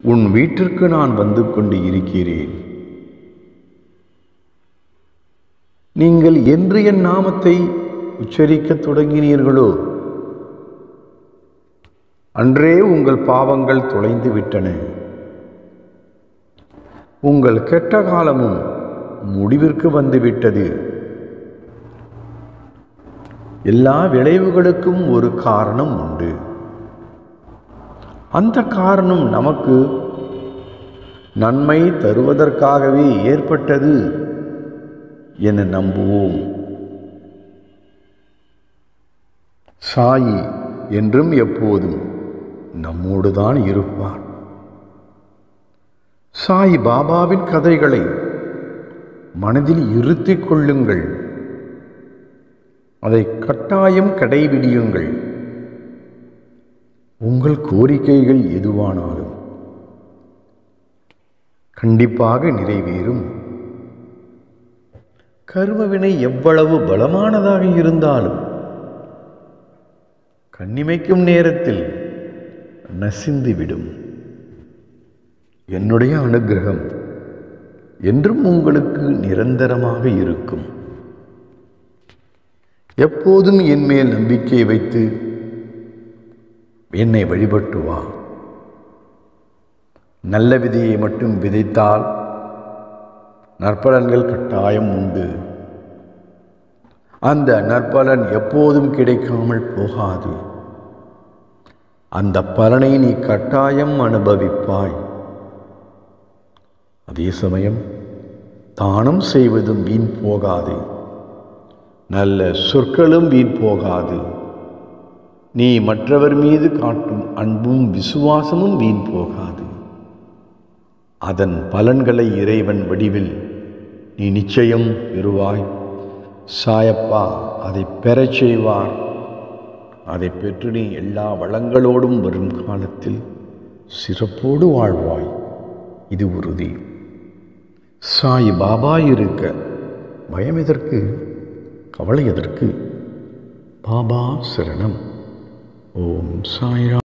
உன் வீட்டிற்கு நான் வந்து கொண்டு இருக்கிறேன் நீங்கள் என்று என் நாமத்தை உச்சரிக்கத் தொடங்கினீர்களோ அன்றே உங்கள் பாவங்கள் தொலைந்து விட்டன உங்கள் கெட்ட காலமும் முடிவிற்கு வந்துவிட்டது எல்லா விளைவுகளுக்கும் ஒரு காரணம் உண்டு அந்த காரணம் நமக்கு நன்மை தருவதற்காகவே ஏற்பட்டது என நம்புவோம் சாயி என்றும் எப்போதும் நம்மோடுதான் இருப்பார் சாய் பாபாவின் கதைகளை மனதில் இருத்திக் கொள்ளுங்கள் அதை கட்டாயம் கடைபிடியுங்கள் உங்கள் கோரிக்கைகள் எதுவானாலும் கண்டிப்பாக நிறைவேறும் கர்மவினை எவ்வளவு பலமானதாக இருந்தாலும் கண்ணிமைக்கும் நேரத்தில் நசிந்துவிடும் என்னுடைய அனுகிரகம் என்றும் உங்களுக்கு நிரந்தரமாக இருக்கும் எப்போதும் என் மேல் நம்பிக்கை வைத்து என்னை வழிபட்டு வா நல்ல விதையை மட்டும் விதைத்தால் நற்பலன்கள் கட்டாயம் உண்டு அந்த நற்பலன் எப்போதும் கிடைக்காமல் போகாது அந்த பலனை நீ கட்டாயம் அனுபவிப்பாய் அதே சமயம் தானம் செய்வதும் வீண் போகாது நல்ல சொற்களும் வீண் போகாது நீ மற்றவர் மீது காட்டும் அன்பும் விசுவாசமும் வீண் போகாது அதன் பலன்களை இறைவன் வடிவில் நீ நிச்சயம் பெறுவாய் சாயப்பா அதை பெறச் செய்வார் அதை பெற்று நீ எல்லா வளங்களோடும் வரும் காலத்தில் சிறப்போடு வாழ்வாய் இது உறுதி சாய் பாபா இருக்க பயம் எதற்கு கவலை எதற்கு பாபா சரணம் ஓம் சாய்ராம்